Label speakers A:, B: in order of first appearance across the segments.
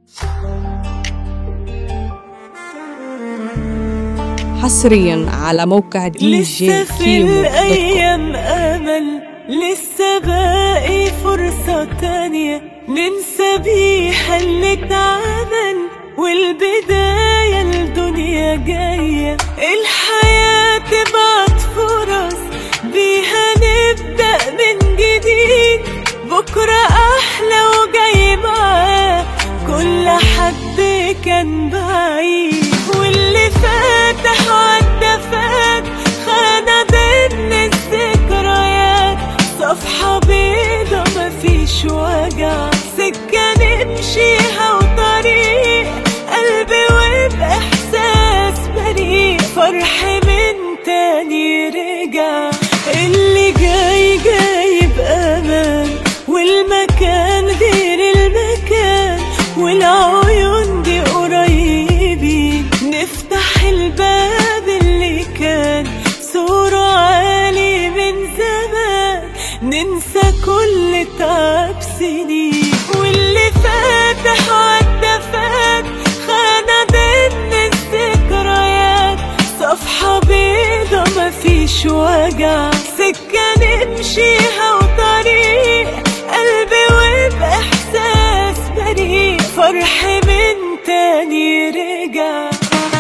A: حصريا على موقع دي جي
B: لسه في
A: كيمو دوت كوم.
B: الأيام أمل لسه باقي فرصة تانية ننسى بيها اللي اتعمل والبداية الدنيا جاية الحياة تبعت فرص بيها نبدأ من جديد بكرة أحلى وجاي معاه كل حد كان بعيد واللي فات عدى فات خانة بين الذكريات صفحة بيضة مفيش وجع سكة نمشيها وطريق قلبي وبإحساس بريء فرح من تاني رجع اللي جاي جاي بأمان والمكان غير المكان والعيون دي قريبين نفتح الباب اللي كان سوره عالي من زمان ننسى كل تعب سنين واللي فات عدى فات خانة بين الذكريات صفحة بيضة مفيش وجع سكة نمشيها وطريق قلبي وبإحساس بريء فرح من تاني رجع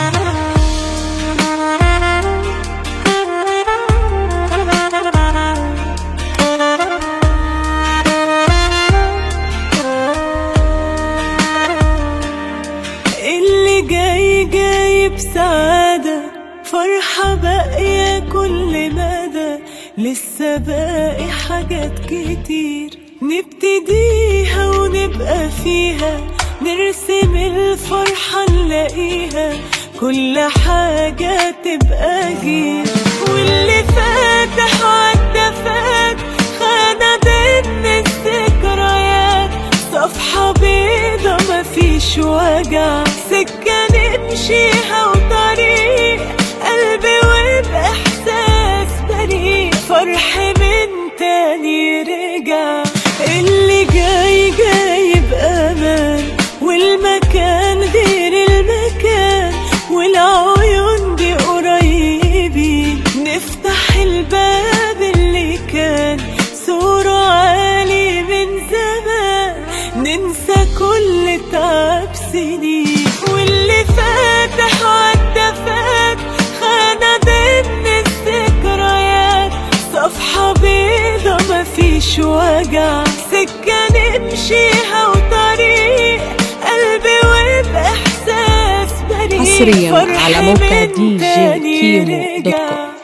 B: اللي جاي جاي بسعادة فرحة باقية كل مدى لسه باقي حاجات كتير نبتديها ونبقى فيها نرسم الفرحة نلاقيها كل حاجة تبقى جير واللي فات عدى فات خانة بين الذكريات صفحة بيضة مفيش وجع سكة نمشيها وطريق قلبي وبإحساس بريء فرح من تاني رجع اللي جاي جاي بأمان والمكان غير المكان والعيون دي قريبين نفتح الباب اللي كان سوره عالي من زمان ننسى كل تعب سنين واللي فات عدى فات خانة بين الذكريات صفحة بيضة مفيش وجع سكة نمشيها وطريق قلبي وبإحساس بريء
A: حصرياً
B: فرح
A: على موقع
B: من
A: دي جي
B: تاني
A: كيمو دوت
B: رجع.
A: كوم.